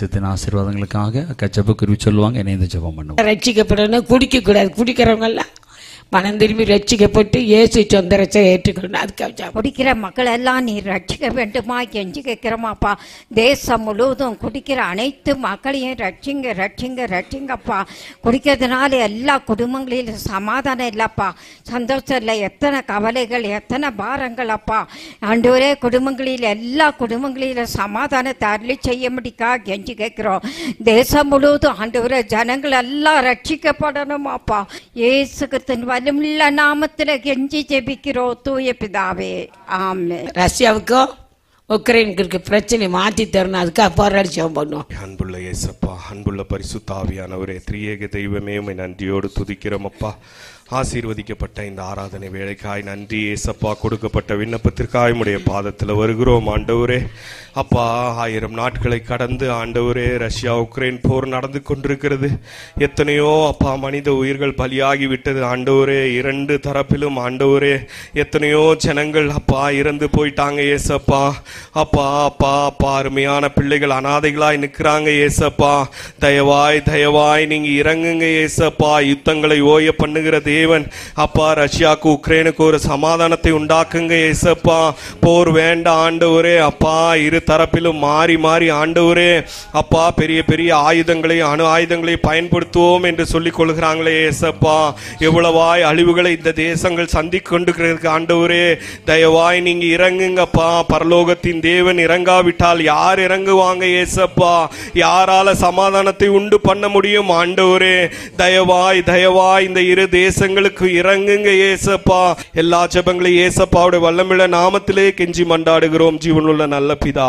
தேசத்தின் ஆசீர்வாதங்களுக்காக கச்சப்பு குருவி சொல்லுவாங்க இணைந்து ஜெபம் பண்ணுவோம் ரட்சிக்கப்படணும் குடிக்க கூடாது குடிக்கிறவங்க எல்லாம் மனம் திரும்பி ரட்சிக்கப்பட்டு இயேசு சொந்த ரச்சை ஏற்றுக்கணும் அதுக்காக ஜெபம். குடிக்கிற மக்கள் எல்லாம் நீ ரட்சிக்க வேண்டுமா கெஞ்சி கேட்கிறோமாப்பா தேசம் முழுவதும் குடிக்கிற அனைத்து மக்களையும் ரட்சிங்க ரட்சிங்க ரட்சிங்கப்பா குடிக்கிறதுனால எல்லா குடும்பங்களிலும் சமாதானம் இல்லப்பா சந்தோஷம் இல்லை எத்தனை கவலைகள் எத்தனை பாரங்கள் அப்பா ஆண்டவரே குடும்பங்களில் எல்லா குடும்பங்களிலும் சமாதானத்தை அருளி செய்ய முடிக்கா கெஞ்சி கேட்கிறோம் தேசம் முழுவதும் ஆண்டவரே ஜனங்கள் எல்லாம் ரட்சிக்கப்படணுமாப்பா இயேசு கிறிஸ்துவின் வலுமுள்ள நாமத்தில் கெஞ்சி ஜெபிக்கிறோம் தூய பிதாவே ஆமே ரஷ்யாவுக்கும் உக்ரைனுக்கு இருக்க பிரச்சனை மாற்றி தரணும் அதுக்காக போராடி ஜெபம் பண்ணுவோம் அன்புள்ள இயேசப்பா அன்புள்ள பரிசுத்தாவியானவரே திரியேக தெய்வமே உம்மை நன்றியோடு துதிக்கிறோம் அப்பா ஆசீர்வதிக்கப்பட்ட இந்த ஆராதனை வேலைக்காய் நன்றி ஏசப்பா கொடுக்கப்பட்ட விண்ணப்பத்திற்காய் உடைய பாதத்தில் வருகிறோம் ஆண்டவரே அப்பா ஆயிரம் நாட்களை கடந்து ஆண்டவரே ரஷ்யா உக்ரைன் போர் நடந்து கொண்டிருக்கிறது எத்தனையோ அப்பா மனித உயிர்கள் பலியாகி விட்டது ஆண்டவரே இரண்டு தரப்பிலும் ஆண்டவரே எத்தனையோ ஜனங்கள் அப்பா இறந்து போயிட்டாங்க ஏசப்பா அப்பா அப்பா அப்பா அருமையான பிள்ளைகள் அனாதைகளாய் நிற்கிறாங்க ஏசப்பா தயவாய் தயவாய் நீங்க இறங்குங்க ஏசப்பா யுத்தங்களை ஓய பண்ணுகிற தேவன் அப்பா ரஷ்யாவுக்கு உக்ரைனுக்கு ஒரு சமாதானத்தை உண்டாக்குங்க ஏசப்பா போர் வேண்டாம் ஆண்டவரே அப்பா இரு தரப்பிலும் மாறி மாறி ஆண்டவரே அப்பா பெரிய பெரிய ஆயுதங்களை அணு ஆயுதங்களை பயன்படுத்துவோம் என்று சொல்லிக் கொள்கிறாங்களே ஏசப்பா எவ்வளவாய் அழிவுகளை இந்த தேசங்கள் சந்திக் கொண்டிருக்கிறதுக்கு ஆண்டவரே தயவாய் நீங்க இறங்குங்கப்பா பரலோகத்தின் தேவன் இறங்காவிட்டால் யார் இறங்குவாங்க ஏசப்பா யாரால சமாதானத்தை உண்டு பண்ண முடியும் ஆண்டவரே தயவாய் தயவாய் இந்த இரு தேசங்களுக்கு இறங்குங்க ஏசப்பா எல்லா ஜெபங்களையும் ஏசப்பாவுடைய வல்லமிழ நாமத்திலே கெஞ்சி மண்டாடுகிறோம் ஜீவனுள்ள நல்ல பிதாவே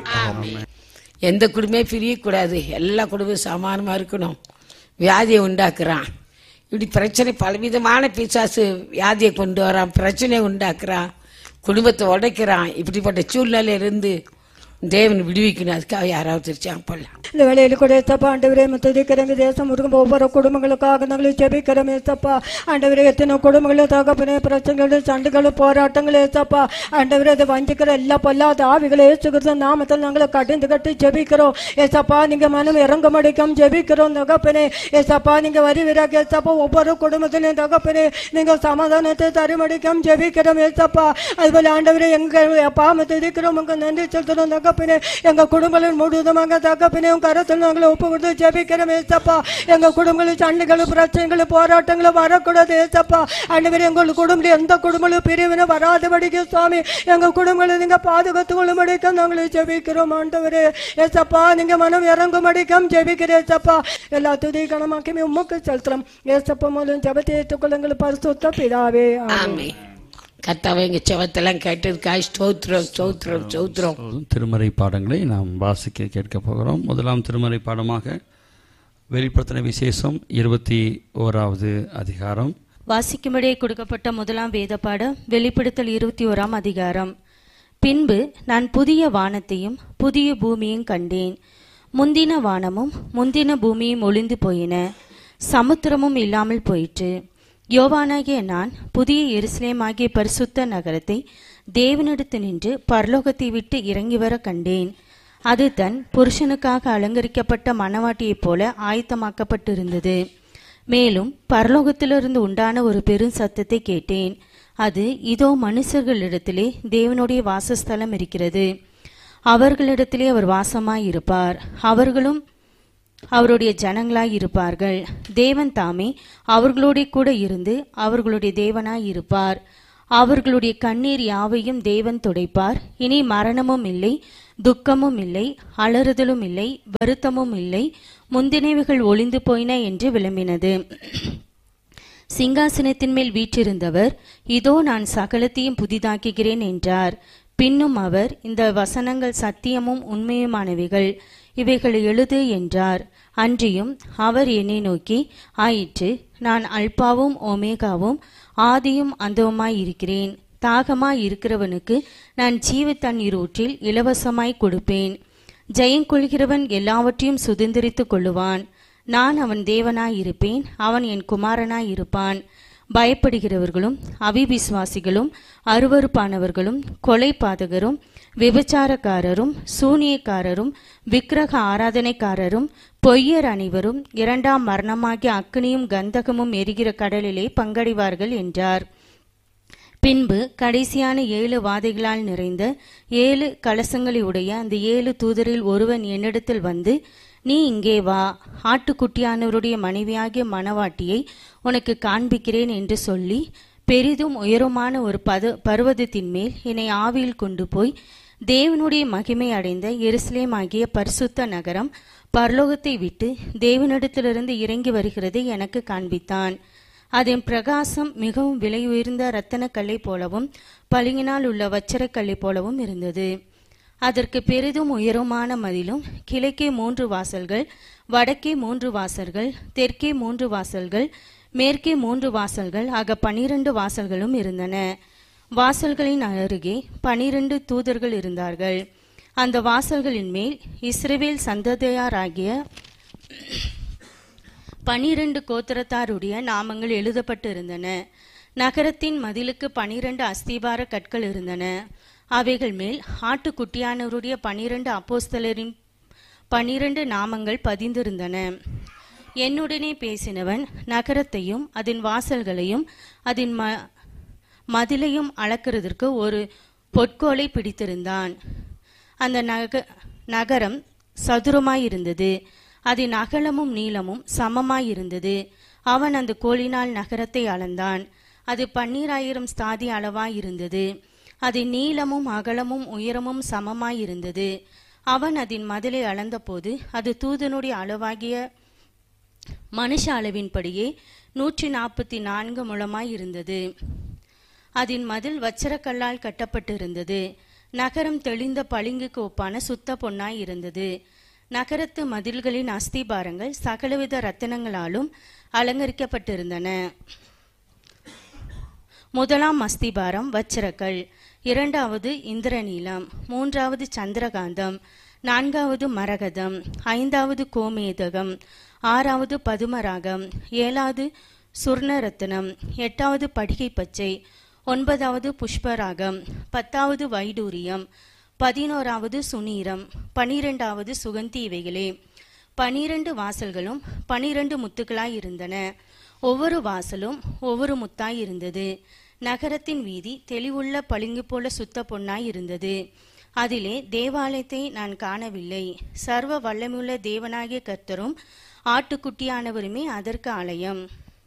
எந்த குடும்பமே பிரியக்கூடாது எல்லா குடும்பமும் சமானமாக இருக்கணும் வியாதியை உண்டாக்குறான் இப்படி பிரச்சனை பலவிதமான பிசாசு வியாதியை கொண்டு வரான் பிரச்சனையை உண்டாக்குறான் குடும்பத்தை உடைக்கிறான் இப்படிப்பட்ட சூழ்நிலையில இருந்து தேவன் விடுவிக்கணும் அதுக்காக யாராவது திருச்சாங்க போடலாம் இந்த வேலையில் கூட ஏசப்பா ஆண்டவரே முத்ததிக்கிறங்க தேசம் முருகும் ஒவ்வொரு குடும்பங்களுக்காக நாங்கள் ஜெபிக்கிறோம் ஏசப்பா ஆண்டவரே எத்தனை குடும்பங்களும் தகப்பனே பிரச்சனைகளும் சண்டைகளும் போராட்டங்கள் ஏசப்பா ஆண்டவரே அதை வஞ்சிக்கிற எல்லா பொல்லாத ஆவிகளை ஏசுகிறது நாமத்தில் நாங்கள் கடிந்து கட்டி ஜெபிக்கிறோம் ஏசப்பா நீங்க மனம் இறங்க மடிக்கும் ஜெபிக்கிறோம் தகப்பனே ஏசப்பா நீங்க வருவீராக ஏசப்பா ஒவ்வொரு குடும்பத்திலையும் தகப்பனே நீங்க சமாதானத்தை தருமடிக்கும் ஜெபிக்கிறோம் ஏசப்பா அதுபோல ஆண்டவரே எங்க பாம துதிக்கிறோம் உங்க நன்றி செலுத்துறோம் தகப்பனே எங்க குடும்பங்கள் முழுவதுமாக தகப்பனே உங்க கருத்தில் நாங்கள் ஒப்பு கொடுத்து ஜெபிக்கிறோம் ஏசப்பா எங்க குடும்பங்களும் சண்டைகளும் பிரச்சனைகளும் போராட்டங்களும் வரக்கூடாது ஏசப்பா ஆண்டவரே எங்கள் குடும்பம் எந்த குடும்பங்களும் பிரிவினை வராதபடிக்கு சுவாமி எங்க குடும்பங்களை நீங்க பாதுகாத்து கொள்ளும்படிக்க நாங்கள் ஜெபிக்கிறோம் ஆண்டவரே ஏசப்பா நீங்க மனம் இறங்கும்படிக்கும் ஜெபிக்கிறேன் ஏசப்பா எல்லா துதி கணமாக்கமே உமக்கு செலுத்துறோம் ஏசப்பா மூலம் ஜெபத்தை ஏற்றுக்கொள்ளுங்கள் பரிசுத்த பிதாவே ஆமென். ஆமே கர்த்தாவை எங்க செவத்தெல்லாம் கேட்டதுக்காக ஸ்தோத்திரம் ஸ்தோத்திரம் ஸ்தோத்திரம் திருமறை பாடங்களை நாம் வாசிக்க கேட்க போகிறோம் முதலாம் திருமறை பாடமாக வெளிப்படுத்தின விசேஷம் இருபத்தி ஓராவது அதிகாரம் வாசிக்கும்படியே கொடுக்கப்பட்ட முதலாம் வேத பாடம் வெளிப்படுத்தல் இருபத்தி ஓராம் அதிகாரம் பின்பு நான் புதிய வானத்தையும் புதிய பூமியும் கண்டேன் முந்தின வானமும் முந்தின பூமியும் ஒளிந்து போயின சமுத்திரமும் இல்லாமல் போயிற்று யோவானாகிய நான் புதிய எருசலேமாகிய பரிசுத்த நகரத்தை தேவனிடத்து நின்று பரலோகத்தை விட்டு இறங்கி வர கண்டேன் அது தன் புருஷனுக்காக அலங்கரிக்கப்பட்ட மணவாட்டியைப் போல ஆயத்தமாக்கப்பட்டிருந்தது மேலும் பரலோகத்திலிருந்து உண்டான ஒரு பெரும் சத்தத்தை கேட்டேன் அது இதோ மனுஷர்களிடத்திலே தேவனுடைய வாசஸ்தலம் இருக்கிறது அவர்களிடத்திலே அவர் வாசமாய் இருப்பார் அவர்களும் அவருடைய ஜனங்களாய் இருப்பார்கள் தேவன் தாமே அவர்களோட கூட இருந்து அவர்களுடைய தேவனாய் இருப்பார் அவர்களுடைய கண்ணீர் யாவையும் தேவன் துடைப்பார் இனி மரணமும் இல்லை துக்கமும் இல்லை அலறுதலும் இல்லை வருத்தமும் இல்லை முந்தினவைகள் ஒளிந்து போயின என்று விளம்பினது சிங்காசனத்தின் மேல் வீற்றிருந்தவர் இதோ நான் சகலத்தையும் புதிதாக்குகிறேன் என்றார் பின்னும் அவர் இந்த வசனங்கள் சத்தியமும் உண்மையுமானவைகள் இவைகளை எழுது என்றார் அன்றியும் அவர் என்னை நோக்கி ஆயிற்று நான் அல்பாவும் ஒமேகாவும் ஆதியும் அந்தவுமாய் இருக்கிறேன் தாகமாய் இருக்கிறவனுக்கு நான் ஜீவ தண்ணீர் ஊற்றில் இலவசமாய் கொடுப்பேன் ஜெயங்கொள்கிறவன் எல்லாவற்றையும் சுதந்திரித்துக் கொள்ளுவான் நான் அவன் தேவனாய் இருப்பேன் அவன் என் குமாரனாய் இருப்பான் பயப்படுகிறவர்களும் அவிவிசுவாசிகளும் அருவருப்பானவர்களும் கொலை பாதகரும் விபச்சாரக்காரரும் சூனியக்காரரும் விக்கிரக ஆராதனைக்காரரும் பொய்யர் அனைவரும் இரண்டாம் மரணமாகிய அக்னியும் கந்தகமும் எரிகிற கடலிலே பங்கடைவார்கள் என்றார் பின்பு கடைசியான ஏழு வாதைகளால் நிறைந்த ஏழு கலசங்களை உடைய அந்த ஏழு தூதரில் ஒருவன் என்னிடத்தில் வந்து நீ இங்கே வா ஆட்டுக்குட்டியானவருடைய மனைவியாகிய மணவாட்டியை உனக்கு காண்பிக்கிறேன் என்று சொல்லி பெரிதும் உயரமான ஒரு பது பர்வதத்தின் மேல் என்னை ஆவியில் கொண்டு போய் தேவனுடைய மகிமை அடைந்த எருசலேம் ஆகிய பரிசுத்த நகரம் பரலோகத்தை விட்டு தேவனிடத்திலிருந்து இறங்கி வருகிறதை எனக்கு காண்பித்தான் அதன் பிரகாசம் மிகவும் விலை உயர்ந்த இரத்தன கல்லை போலவும் பளிங்கினால் உள்ள வச்சரக் கல்லை போலவும் இருந்தது அதற்கு பெரிதும் உயரமான மதிலும் கிழக்கே மூன்று வாசல்கள் வடக்கே மூன்று வாசல்கள் தெற்கே மூன்று வாசல்கள் மேற்கே மூன்று வாசல்கள் ஆக பனிரெண்டு வாசல்களும் இருந்தன வாசல்களின் அருகே பனிரெண்டு தூதர்கள் இருந்தார்கள் அந்த வாசல்களின் மேல் இஸ்ரவேல் சந்ததியாராகிய பனிரெண்டு கோத்திரத்தாருடைய நாமங்கள் எழுதப்பட்டு இருந்தன நகரத்தின் மதிலுக்கு பனிரெண்டு அஸ்திபார கற்கள் இருந்தன அவைகள் மேல் ஆட்டுக்குட்டியானவருடைய பனிரெண்டு அப்போஸ்தலரின் பனிரெண்டு நாமங்கள் பதிந்திருந்தன என்னுடனே பேசினவன் நகரத்தையும் அதன் வாசல்களையும் அதன் ம மதிலையும் அளக்கிறதற்கு ஒரு பொற்கோலை பிடித்திருந்தான் அந்த நக நகரம் சதுரமாயிருந்தது அதன் அகலமும் நீளமும் சமமாயிருந்தது அவன் அந்த கோலினால் நகரத்தை அளந்தான் அது பன்னீராயிரம் ஸ்தாதி அளவாயிருந்தது அதன் நீளமும் அகலமும் உயரமும் சமமாயிருந்தது அவன் அதன் மதிலை அளந்தபோது அது தூதனுடைய அளவாகிய மனுஷ அளவின்படியே நூற்றி நாற்பத்தி நான்கு முழமாய் இருந்தது அதன் மதில் வச்சரக்கல்லால் கட்டப்பட்டிருந்தது நகரம் தெளிந்த பளிங்குக்கு ஒப்பான சுத்த பொன்னாய் இருந்தது நகரத்து மதில்களின் அஸ்திபாரங்கள் சகலவித ரத்தினங்களாலும் அலங்கரிக்கப்பட்டிருந்தன முதலாம் அஸ்திபாரம் வச்சிரக்கல் இரண்டாவது இந்திரநீலம் மூன்றாவது சந்திரகாந்தம் நான்காவது மரகதம் ஐந்தாவது கோமேதகம் ஆறாவது பதுமராகம் ஏழாவது சுர்ணரத்தினம் எட்டாவது படிகை பச்சை ஒன்பதாவது புஷ்பராகம் பத்தாவது வைடூரியம் பதினோராவது சுனீரம் பனிரெண்டாவது சுகந்தி இவைகளே பனிரெண்டு வாசல்களும் பனிரெண்டு முத்துக்களாய் இருந்தன ஒவ்வொரு வாசலும் ஒவ்வொரு முத்தாய் இருந்தது நகரத்தின் வீதி தெளிவுள்ள பளிங்கு போல சுத்த பொன்னாய் இருந்தது அதிலே தேவாலயத்தை நான் காணவில்லை சர்வ வல்லமையுள்ள தேவனாகிய கர்த்தரும் ஆட்டுக்குட்டியானவருமே அதற்கு ஆலயம்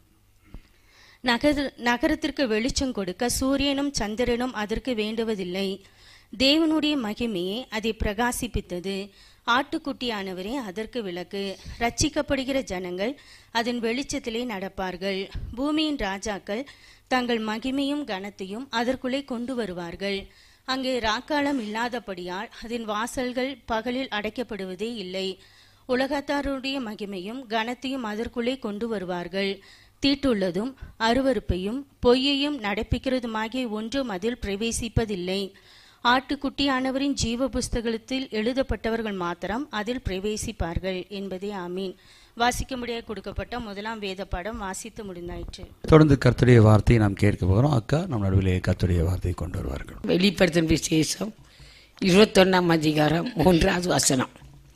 நகர நகரத்திற்கு வெளிச்சம் கொடுக்க சூரியனும் சந்திரனும் அதற்கு வேண்டுவதில்லை தேவனுடைய மகிமையே அதை பிரகாசிப்பித்தது ஆட்டுக்குட்டியானவரே அதற்கு விளக்கு ரட்சிக்கப்படுகிற ஜனங்கள் அதன் வெளிச்சத்திலே நடப்பார்கள் பூமியின் ராஜாக்கள் தங்கள் மகிமையும் கனத்தையும் அதற்குள்ளே கொண்டு வருவார்கள் அங்கே ராக்காலம் இல்லாதபடியால் அதன் வாசல்கள் பகலில் அடைக்கப்படுவதே இல்லை உலகத்தாருடைய மகிமையும் கனத்தையும் அதற்குள்ளே கொண்டு வருவார்கள் தீட்டுள்ளதும் அருவருப்பையும் பொய்யையும் நடப்பிக்கிறதுமாகிய ஒன்றும் அதில் பிரவேசிப்பதில்லை ஆட்டுக்குட்டியானவரின் ஜீவ புஸ்தகத்தில் எழுதப்பட்டவர்கள் மாத்திரம் அதில் பிரவேசிப்பார்கள் என்பதே ஆமீன் வாசிக்கும்படியாக கொடுக்கப்பட்ட முதலாம் வேத பாடம் வாசித்து முடிந்தாயிற்று தொடர்ந்து கர்த்தருடைய வார்த்தையை நாம் கேட்க போகிறோம் அக்கா நம் நடுவிலே கர்த்தருடைய வார்த்தையை கொண்டு வருவார்கள் வெளிப்படுத்தின விசேஷம் இருபத்தொன்னாம் அதிகாரம் மூன்றாவது வசனம்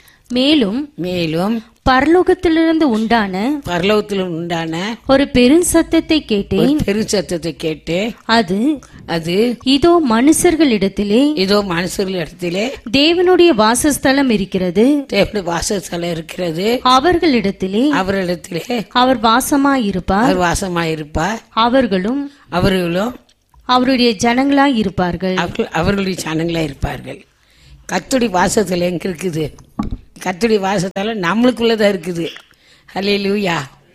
மேலும் மேலும் பரலோகத்திலிருந்து உண்டான பரலோகத்தில் உண்டான ஒரு பெருஞ்சத்தத்தை கேட்டேன் பெருசத்தத்தை கேட்டு அது அது இதோ மனுஷர்களிடத்திலே ஏதோ மனுஷர்கள் இடத்திலே தேவனுடைய வாசஸ்தலம் இருக்கிறது தேவனுடைய வாசஸ்தலம் இருக்கிறது அவர்களிடத்திலே அவரிடத்திலே அவர் வாசமாயிருப்பார் அவர் வாசமாயிருப்பார் அவர்களும் அவர்களும் அவருடைய ஜனங்களாய் இருப்பார்கள் அவர்கள் அவர்களுடைய சனங்களா இருப்பார்கள் கத்துடி வாசத்தில் எங்க இருக்குது கத்துடி வாசத்தால நம்மளுக்குள்ளதான் இருக்குது ஹலே லூயா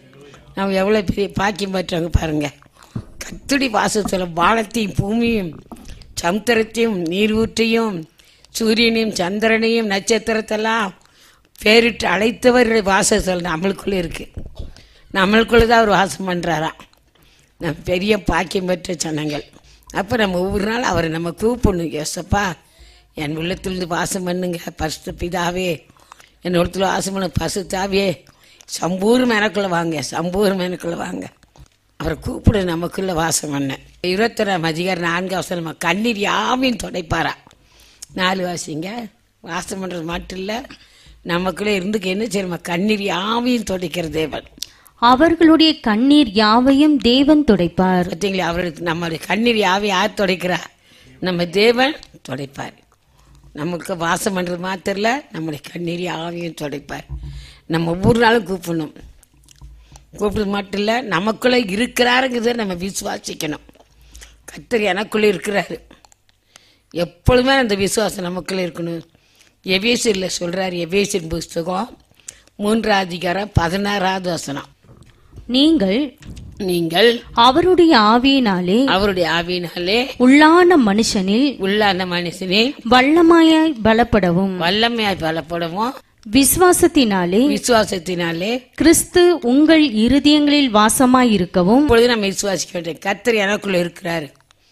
நம்ம எவ்வளோ பெரிய பாக்கியம் பெற்றவங்க பாருங்க கத்துடி வாசத்தில் வானத்தையும் பூமியும் சமுத்திரத்தையும் நீரூற்றையும் சூரியனையும் சந்திரனையும் நட்சத்திரத்தெல்லாம் பேரிட்டு அழைத்தவருடைய வாசத்தில் நம்மளுக்குள்ளே இருக்கு நம்மளுக்குள்ளே தான் அவர் வாசம் பண்ணுறாராம் நம்ம பெரிய பாக்கியம் பெற்ற ஜனங்கள் அப்போ நம்ம ஒவ்வொரு நாள் அவரை நம்ம கூப்பிடணும் யோசப்பா என் உள்ளத்திலிருந்து வாசம் பண்ணுங்க பரிசுத்த பிதாவே என் உள்ளத்துல வாசம் பண்ண பசுத்தாவே சம்பூர்ணம் எனக்குள்ள வாங்க சம்பூர்ணம் எனக்குள்ள வாங்க அவரை கூப்பிடு நமக்குள்ள வாசம் பண்ண இருபத்தொராம் அதிகாரம் நான்கு அவசரம் கண்ணீர் யாவையும் துடைப்பாரா நாலு வாசிங்க வாசம் பண்ணுறது மட்டும் இல்லை நமக்குள்ளே இருந்துக்கு என்ன செய்யணுமா கண்ணீர் யாவையும் துடைக்கிற தேவன் அவர்களுடைய கண்ணீர் யாவையும் தேவன் துடைப்பார் பார்த்தீங்களா அவருக்கு நம்மளுடைய கண்ணீர் யாவை யார் துடைக்கிறா நம்ம தேவன் துடைப்பார் நமக்கு வாசம் பண்ணுறது மாத்திரம் இல்ல, நம்முடைய கண்ணீர் யாவையும் துடைப்பார் நம்ம ஒவ்வொரு நாளும் கூப்பிடணும் கூப்பிடுறது மட்டும் இல்லை நமக்குள்ளே இருக்கிறாருங்கிறத நம்ம விசுவாசிக்கணும் கத்தர் எனக்குள்ளே இருக்கிறாரு எப்பொழுதுமே அந்த விசுவாசம் நமக்குள்ளே இருக்கணும் எவேசியரில் சொல்கிறார் எவேசியர் புஸ்தகம் மூன்றாவது அதிகாரம் பதினாறாவது வசனம் நீங்கள் நீங்கள் அவருடைய ஆவியினாலே அவருடைய ஆவியினாலே உள்ளான மனுஷனில் உள்ளான மனுஷனில் வல்லமாயாய் பலப்படவும் வல்லமையாய் பலப்படவும் விசுவாசத்தினாலே விசுவாசத்தினாலே கிறிஸ்து உங்கள் இருதயங்களில் வாசமாய் இருக்கவும் இப்பொழுது நம்ம விசுவாசிக்க வேண்டும் கர்த்தர் எனக்குள்ள இருக்கிறாரு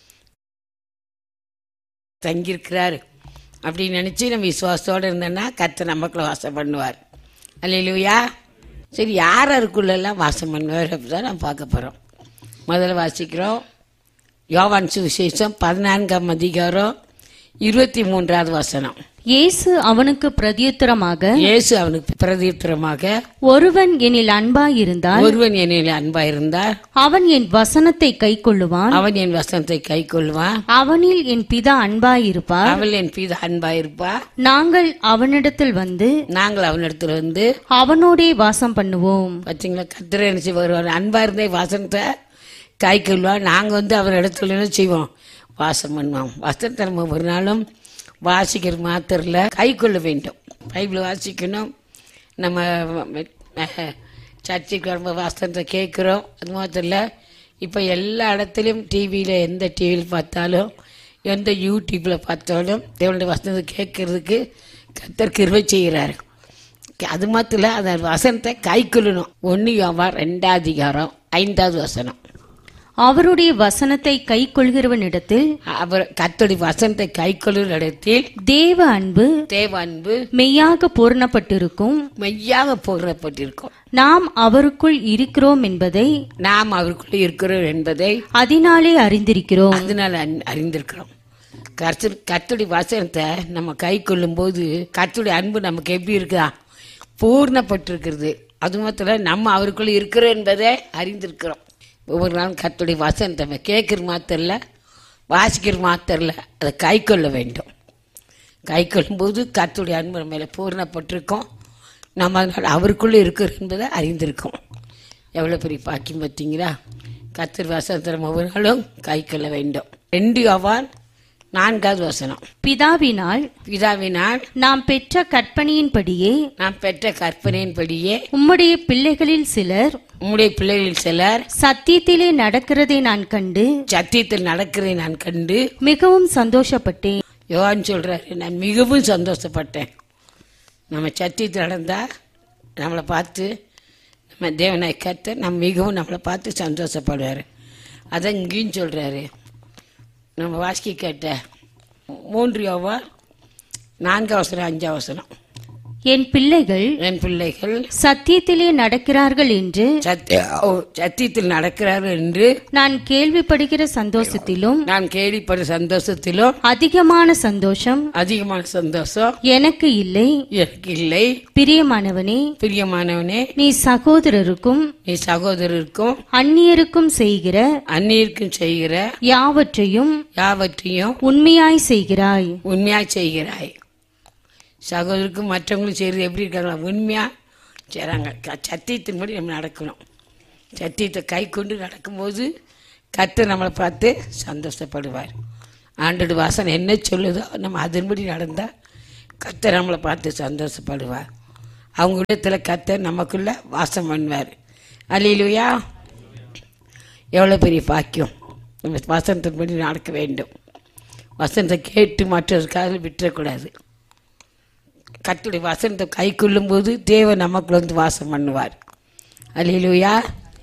தங்கியிருக்கிறாரு அப்படின்னு நினைச்சு நம்ம விசுவாசத்தோட இருந்தோம்னா கர்த்தர் நமக்குள்ள வாசம் பண்ணுவார் அல்லையா சரி யார் யாருக்குள்ளெல்லாம் வாசம் பண்ணுவார் அப்படிதான் நம்ம பார்க்க போறோம் முதல்ல வாசிக்கிறோம் யோவான் சுவிசேஷம் பதினான்காம் அதிகாரம் இருபத்தி மூன்றாவது வசனம் இயேசு அவனுக்கு பிரதியுத்தரமாக இயேசு அவனுக்கு பிரதியுத்தரமாக ஒருவன் என்னில் அன்பாயிருந்தால் ஒருவன் என்னில் அன்பா இருந்தார் அவன் என் வசனத்தை கைக்கொள்ளுவான் அவன் என் வசனத்தை கை கொள்வான் அவனில் என் பிதா அன்பாயிருப்பார் அவள் என் மீது அன்பா இருப்பா நாங்கள் அவனிடத்தில் வந்து நாங்கள் அவனிடத்துல வந்து அவனோடே வாசம் பண்ணுவோம் பார்த்தீங்களா கத்திர நினைச்சு வருவார் அன்பா இருந்தே வசனத்தை கை கொள்வான் நாங்கள் வந்து அவர் இடத்துல என்ன செய்வோம் வாசம் பண்ணுவோம் வசனத்தை நம்ம ஒரு நாளும் வாசிக்கிற மாத்திரல கை கொள்ள வேண்டும் பைபிள் வாசிக்கணும் நம்ம அஹ், சர்ச்சுக்கு வரும்போது வசனத்தை கேட்குறோம் அது மாத்திரம் இல்லை இப்போ எல்லா இடத்துலையும் டிவியில் எந்த டிவியில் பார்த்தாலும் எந்த யூடியூப்பில் பார்த்தாலும் தேவனுடைய வசனத்தை கேட்கறதுக்கு கத்தர் கிருபை செய்கிறாரு அது மாத்திரம் இல்ல, அந்த வசனத்தை கை கொள்ளணும் ஒன்று யோவா ரெண்டாவது அதிகாரம் ஐந்தாவது வசனம் அவருடைய வசனத்தை கைக்கொள்கிறவனிடத்தில் அவர் கத்தோடைய வசனத்தை கை கொள்ளும் இடத்தில் தேவ அன்பு தேவ அன்பு மெய்யாக பூரணப்பட்டிருக்கும் மெய்யாக போகிறப்பட்டிருக்கும் நாம் அவருக்குள் இருக்கிறோம் என்பதை நாம் அவருக்குள்ளே இருக்கிறோம் என்பதை அதனாலே அறிந்திருக்கிறோம் அதனால அறி- அறிந்திருக்கிறோம் கர்த்தர் கத்துடைய வசனத்தை நம்ம கை கொள்ளும்போது கர்த்தருடைய அன்பு நமக்கு எப்படி இருக்குதா பூர்ணப்பட்டிருக்கிறது அது மாத்திரம் இல்ல, நம்ம அவருக்குள்ள இருக்கிறோம் என்பதை அறிந்திருக்கிறோம் ஒவ்வொரு நாளும் கர்த்தருடைய வசனத்தை நம்ம கேட்குற மாத்திரம் இல்ல வாசிக்கிற மாத்திரம் இல்ல அதை கை கொள்ள வேண்டும் கை கொள்ளும்போது கர்த்தருடைய அன்பு நம்ம மேலே பூர்ணப்பட்டிருக்கோம் நம்ம அதனால அவருக்குள்ளே இருக்கிறோம் என்பதை அறிந்திருக்கோம் எவ்வளோ பெரிய பாக்கியம் பார்த்தீங்களா கர்த்தர் வசனத்தை நம்ம ஒவ்வொரு நாளும் கை கொள்ள வேண்டும் ரெண்டு யோவான் நான்காவது வசனம் பிதாவினால் பிதாவினால் நாம் பெற்ற கற்பனையின்படியே நாம் பெற்ற கற்பனையின்படியே உம்முடைய பிள்ளைகளில் சிலர் உம்முடைய பிள்ளைகளில் சிலர் சத்தியத்திலே நடக்கிறதை நான் கண்டு சத்தியத்தில் நடக்கிறதை நான் கண்டு மிகவும் சந்தோஷப்பட்டேன் யோவான் சொல்றாரு நான் மிகவும் சந்தோஷப்பட்டேன் நம்ம சத்தியத்தில் நடந்தா நம்மளை பார்த்து நம்ம தேவனாய் கத்த நம்ம மிகவும் நம்மளை பார்த்து சந்தோஷப்படுவார் அதான் இங்கேயும் சொல்றாரு நம்ம வாசிக்க கேட்ட மூன்று யோவா நான்கு அவசரம் அஞ்சு அவசரம் என் பிள்ளைகள் என் பிள்ளைகள் சத்தியத்திலே நடக்கிறார்கள் என்று சத்திய ஓ, சத்தியத்தில் நடக்கிறார்கள் என்று நான் கேள்விப்படுகிற சந்தோஷத்திலும் நான் கேள்விப்பட்ட சந்தோஷத்திலும் அதிகமான சந்தோஷம் அதிகமான சந்தோஷம் எனக்கு இல்லை எனக்கு இல்லை பிரியமானவனே பிரியமானவனே நீ சகோதரருக்கும் நீ சகோதரருக்கும் அந்நியருக்கும் செய்கிற அந்நியருக்கும் செய்கிற யாவற்றையும் யாவற்றையும் உண்மையாய் செய்கிறாய் உண்மையாக செய்கிறாய் சகோதரருக்கும் மற்றவங்களும் செய்கிறது எப்படி இருக்காங்களா உண்மையாக செய்கிறாங்க க- சத்தியத்தின்படி நம்ம நடக்கணும் சத்தியத்தை கை கொண்டு நடக்கும்போது கர்த்தர் நம்மளை பார்த்து சந்தோஷப்படுவார் ஆண்டோட வாசனை என்ன சொல்லுதோ நம்ம அதன்படி நடந்தால் கர்த்தர் நம்மளை பார்த்து சந்தோஷப்படுவார் அவங்க இடத்துல கர்த்தர் நமக்குள்ள வாசம் பண்ணுவார் அல்லையிலுயா எவ்வளோ பெரிய பாக்கியம் நம்ம வசனத்தின்படி நடக்க வேண்டும் வசனத்தை கேட்டு மற்றவருக்காக விட்டுறக்கூடாது கர்த்தருடைய வசனத்தை கை கொள்ளும்போது தேவன் நமக்குள்ள வந்து வாசம் பண்ணுவார் அல்லையிலுயா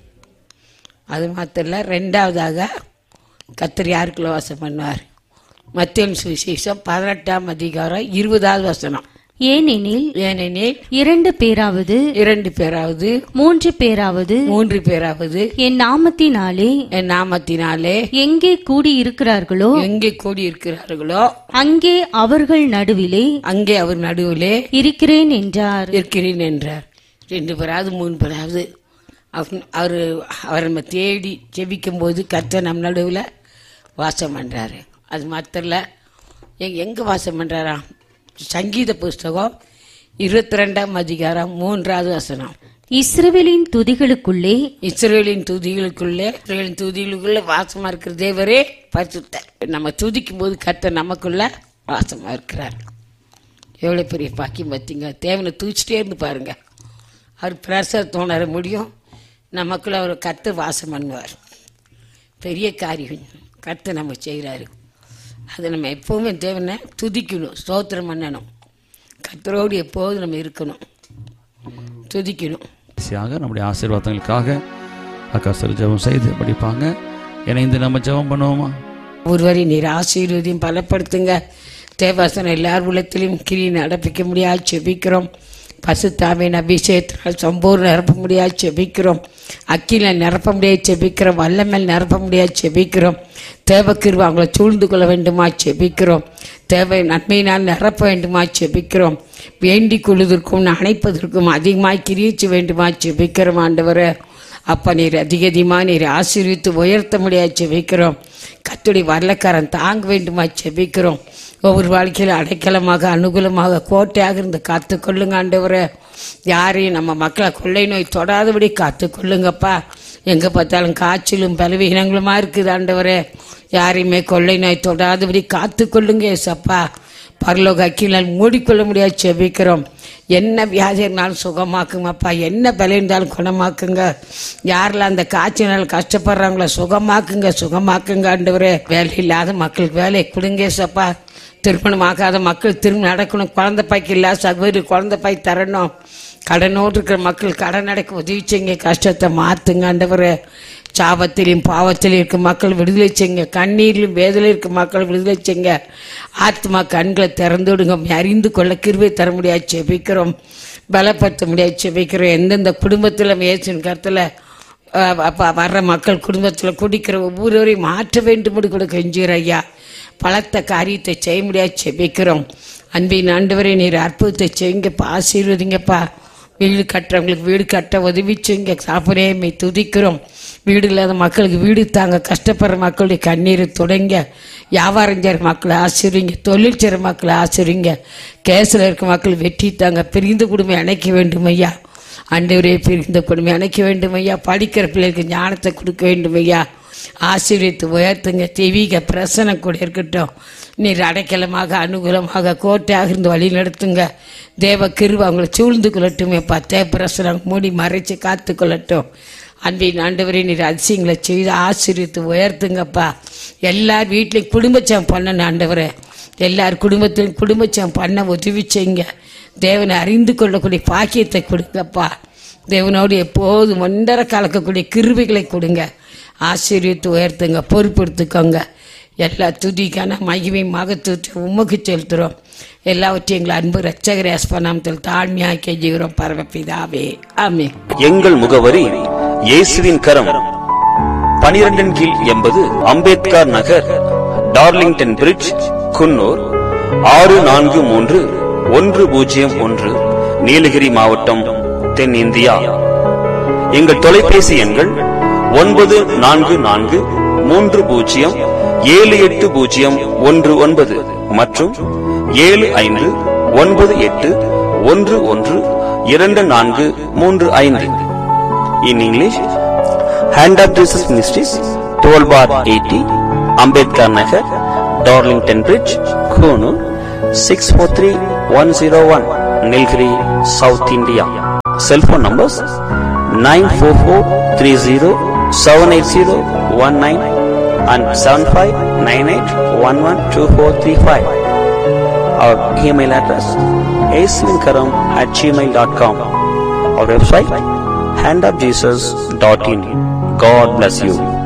அது மாத்திரம் இல்ல, ரெண்டாவதாக கர்த்தர் யாருக்குள்ள வாசம் பண்ணுவார் மத்தியன் சுவிசேஷம் பதினெட்டாம் அதிகாரம் இருபதாவது வசனம் ஏனெனில் ஏனெனில் இரண்டு பேராவது இரண்டு பேராவது மூன்று பேராவது மூன்று பேராவது என் நாமத்தினாலே என் நாமத்தினாலே எங்கே கூடியிருக்கிறார்களோ எங்கே கூடி இருக்கிறார்களோ அங்கே அவர்கள் நடுவிலே அங்கே அவர் நடுவிலே இருக்கிறேன் என்றார் இருக்கிறேன் என்றார் ரெண்டு பேராவது மூணு பேராவது அவர் அவர் அவர் நம்ம தேடி ஜெபிக்கும் போது கர்த்தர் நம் நடுவில் வாசம் பண்ணுறாரு அது மாத்திரல எங்க எங்கே வாசம் பண்ணுறாரா சங்கீத புஸ்தகம் இருபத்தி ரெண்டாம் அதிகாரம் மூன்றாவது வசனம் இஸ்ரவேலின் துதிகளுக்குள்ளே இஸ்ரேலின் துதிகளுக்குள்ளே இஸ்ரேலின் துதிகளுக்குள்ளே வாசமா இருக்கிற தேவரே பரிசுத்தர் நம்ம துதிக்கும் போது கர்த்தர் நமக்குள்ள வாசமா இருக்கிறார் எவ்வளோ பெரிய பாக்கியம் பார்த்தீங்க தேவனை தூச்சிட்டே இருந்து பாருங்க அவர் பிரசரத்தை உணர முடியும் நமக்குள்ள அவர் கர்த்தர் வாசம் பண்ணுவார் பெரிய காரியம் கர்த்தர் நம்ம செய்கிறாரு அதை நம்ம எப்போவுமே தேவனை துதிக்கணும் ஸ்தோத்திரம் பண்ணணும் கர்த்தரோடு எப்போதும் நம்ம இருக்கணும் துதிக்கணும் கடைசியாக நம்முடைய ஆசீர்வாதங்களுக்காக அக்கா சிறு ஜெபம் செய்து படிப்பாங்க இணைந்து நம்ம ஜெபம் பண்ணுவோமா ஒருவரை நீர் ஆசீர்வதியும் பலப்படுத்துங்க தேவாசனம் எல்லார் உள்ளத்திலும் கிரியை நடப்பிக்க முடியாது செபிக்கிறோம் பசுத்தாவின் அபிஷேகத்தினால் சம்பூர்ண நிரப்ப முடியாது செபிக்கிறோம் அக்கில நிரப்ப முடியாது செபிக்கிறோம் வல்லமேல் நிரப்ப முடியாது செபிக்கிறோம் தேவக்கிருவ அவங்கள சூழ்ந்து கொள்ள வேண்டுமா செபிக்கிறோம் தேவை நன்மையினால் நிரப்ப வேண்டுமா செபிக்கிறோம் வேண்டிக் கொள்வதற்கும் அணைப்பதற்கும் அதிகமாய் கிரியிச்சு வேண்டுமா செபிக்கிறோம் ஆண்டவரை அப்பா நீர் அதிக அதிகமாக நீர் ஆசீர்வித்து உயர்த்த முடியாது செபிக்கிறோம் கத்துடைய வரலக்காரன் தாங்க வேண்டுமா செபிக்கிறோம் ஒவ்வொரு வாழ்க்கையில் அடைக்கலமாக அனுகூலமாக கோட்டையாக இருந்து காத்து கொள்ளுங்க ஆண்டவரே யாரையும் நம்ம மக்களை கொள்ளை நோய் தொடாதபடி காத்து கொள்ளுங்கப்பா எங்கே பார்த்தாலும் காய்ச்சலும் பலவீனங்களுமா இருக்குது ஆண்டவரே யாரையுமே கொள்ளை நோய் தொடாதபடி காத்து கொள்ளுங்க ஏசப்பா பரலோக அக்கிலால் மூடிக்கொள்ள முடியாது செபிக்கிறோம் என்ன வியாதி இருந்தாலும் சுகமாக்குங்கப்பா என்ன பலம் இருந்தாலும் குணமாக்குங்க யாரெல்லாம் அந்த காய்ச்சல் கஷ்டப்படுறாங்களோ சுகமாக்குங்க சுகமாக்குங்க ஆண்டவரே வேலை இல்லாத மக்களுக்கு வேலை கொடுங்க சப்பா திருமணம் ஆகாத மக்கள் திரும்ப நடக்கணும் குழந்தை பாய்க்கு இல்லாத சகோதரி குழந்தை பாய் தரணும் கடனோடு இருக்கிற மக்கள் கடன் அடைக்க உதவி செய்யுங்க கஷ்டத்தை மாற்றுங்க ஆண்டவரே சாபத்திலையும் பாவத்திலையும் இருக்க மக்கள் விடுதலை செய்யுங்க கண்ணீரிலும் வேதனையில் இருக்க மக்கள் விடுதலை செய்யுங்க ஆத்மா கண்களை திறந்து விடுங்க அறிந்து கொள்ள கிருவை தர முடியாது செபிக்கிறோம் பலப்படுத்த முடியாது செபிக்கிறோம் எந்தெந்த குடும்பத்தில் இயேசுவின் கருத்தில் அப்போ வர்ற மக்கள் குடும்பத்தில் குடிக்கிற ஒவ்வொருவரையும் மாற்ற வேண்டும் கூட கெஞ்சுகிற ஐயா பலத்த காரியத்தை செய்ய முடியாது செபிக்கிறோம் அன்பின் ஆண்டவரை நீர் அற்புதத்தை செய்யுங்கப்பா ஆசீர்வதிங்கப்பா வீடு கட்டுறவங்களுக்கு வீடு கட்ட உதவி செய்யுங்க சாப்பிடமே துதிக்கிறோம் வீடு இல்லாத மக்களுக்கு வீடு தாங்க கஷ்டப்படுற மக்களுடைய கண்ணீரை தொடங்க வியாபாரம் செய்கிற மக்களை ஆசிரிங்க தொழில் செய்கிற மக்களை ஆசிரிங்க கேஸில் இருக்க மக்கள் வெற்றி தாங்க பிரிந்த குடும்பம் இணைக்க வேண்டும் ஐயா ஆண்டவரே பிரிந்த குடும்பம் இணைக்க வேண்டும் ஐயா படிக்கிற பிள்ளைகளுக்கு ஞானத்தை கொடுக்க வேண்டும் ஐயா ஆசீர்வித்து உயர்த்துங்க தெய்வீக பிரசனை கூட இருக்கட்டும் நீர் அடைக்கலமாக அனுகூலமாக கோட்டையாக இருந்து வழி நடத்துங்க தேவ கிருவ அவங்களை சூழ்ந்து கொள்ளட்டும் பத்தே பிரசனம் மூடி மறைச்சு காத்து கொள்ளட்டும் அன்பின் ஆண்டவரே நீர் அதிசயங்களை செய்து ஆசீர்வித்து உயர்த்துங்கப்பா எல்லார் வீட்லையும் குடும்பச்சம் பண்ணணும் ஆண்டவரே எல்லார் குடும்பத்திலும் குடும்பச்சம் பண்ண உதவி செய்யுங்க தேவனை அறிந்து கொள்ளக்கூடிய பாக்கியத்தை கொடுங்கப்பா தேவனோடு எப்போதும் ஒன்றரை கலக்கக்கூடிய கிருவிகளை கொடுங்க ஆசீர்வித்து உயர்த்துங்க பொறுப்படுத்துக்கோங்க எல்லா துதிக்கான மகிமை மகத்துவத்தை உமக்கு செலுத்துகிறோம் எல்லாவற்றையும் எங்களை அன்பு ரச்சகர அஸ்பநாமத்தில் தாழ்மையாக கெஞ்சுகிறோம் பரமபிதாவே ஆமே எங்கள் முகவரி இயேசுவின் கரம் பனிரெண்டின் கீழ் எண்பது அம்பேத்கர் நகர் டார்லிங்டன் பிரிட்ஜ் குன்னூர் ஆறு நான்கு மூன்று ஒன்று பூஜ்ஜியம் ஒன்று நீலகிரி மாவட்டம் தென்னிந்தியா எங்கள் தொலைபேசி எண்கள் ஒன்பது நான்கு நான்கு மூன்று பூஜ்ஜியம் ஏழு எட்டு பூஜ்ஜியம் ஒன்று ஒன்பது மற்றும் ஏழு ஐந்து ஒன்பது எட்டு ஒன்று ஒன்று இரண்டு நான்கு மூன்று ஐந்து in English hand of Jesus ministries twelve bar eighty Ambedkar Nagar Darlington bridge Coonoor six four three one zero one Nilgiri south India cellphone numbers nine four four three zero seven eight zero one nine and 7598112435. Our email address asminkaram at gmail.com. Our website handofjesus.in. God bless you.